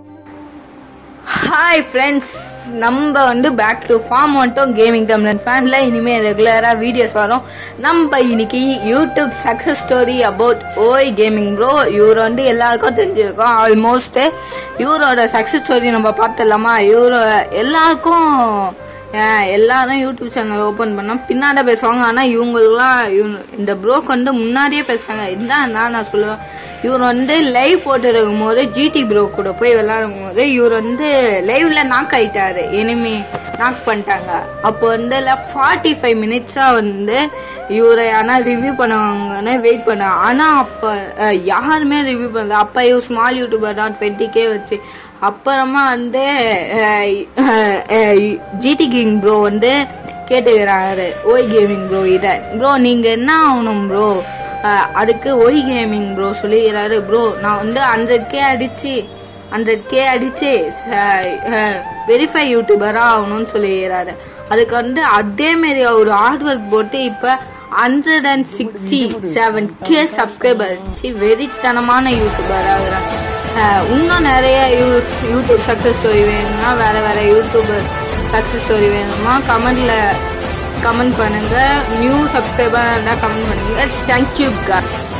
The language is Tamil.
ஹாய் ஃப்ரெண்ட்ஸ் நம்ம வந்து பேக் டு ஃபார்ம் மட்டும் கேமிங் தமிழன் ஃபேன்ல இனிமேல் ரெகுலராக வீடியோஸ் வரும் நம்ம இன்னைக்கு YouTube success story about Oi gaming bro இவர் வந்து எல்லாருக்கும் தெரிஞ்சிருக்கோம் ஆல்மோஸ்ட் இவரோட சக்ஸஸ் ஸ்டோரி நம்ம பார்த்துடலாமா இவரோ எல்லாருக்கும் அஹ், எல்லாரும் யூடியூப் சேனல் ஓப்பன் பண்ணா பின்னாடி பேசுவாங்க ஆனால் இவங்களுக்குலாம் இவங்க இந்த ப்ரோக்கு வந்து முன்னாடியே பேசுறாங்க இதுதான் நான் சொல்லுவேன் இவர் வந்து லைவ் போட்டு இருக்கும் போது ஜிடி ப்ரோ கூட போய் விளையாடும் போது இவர் வந்து லைவ்ல நாக் ஆயிட்டாரு எனிமி நாக் பண்ணிட்டாங்க அப்போ வந்து ஃபார்ட்டி ஃபைவ் மினிட்ஸா வந்து இவரை ஆனா ரிவ்யூ பண்ணுவாங்கன்னு வெயிட் பண்ணாங்க ஆனா அப்ப அஹ், யாருமே ரிவ்யூ பண்ணல அப்ப இவர் ஸ்மால் யூடியூபர் தான் டுவெண்ட்டி கே வச்சு அப்புறமா வந்து ஜிடி கிங் ப்ரோ வந்து கேட்டுக்கிறாரு ஓய் கேமிங் ப்ரோ கிட்ட ப்ரோ நீங்க என்ன ஆகணும் ப்ரோ அதுக்கு ஒய் கேமிங் ப்ரோ சொல்லிக்கிறாரு ப்ரோ நான் வந்து ஹண்ட்ரட் கே அடிச்சு ஹண்ட்ரட் கே அடிச்சு வெரிஃபை யூடியூபரா ஆகணும்னு சொல்லிக்கிறாரு அதுக்கு வந்து அதே மாரி அவர் ஹார்ட் ஒர்க் போட்டு இப்ப hundred and sixty seven K subscriber வச்சு வெறித்தனமான யூடியூபர் ஆகுறாங்க அஹ் இன்னும் நிறைய யூ- யூடியூப் சக்சஸ் ஸ்டோரி வேணும்னா வேற வேற யூடியூபர் சக்சஸ் ஸ்டோரி வேணுமா கமெண்ட்ல கமெண்ட் பண்ணுங்க நியூ சப்ஸ்கிரைபர் இருந்தா கமெண்ட் பண்ணுங்க தேங்க்யூ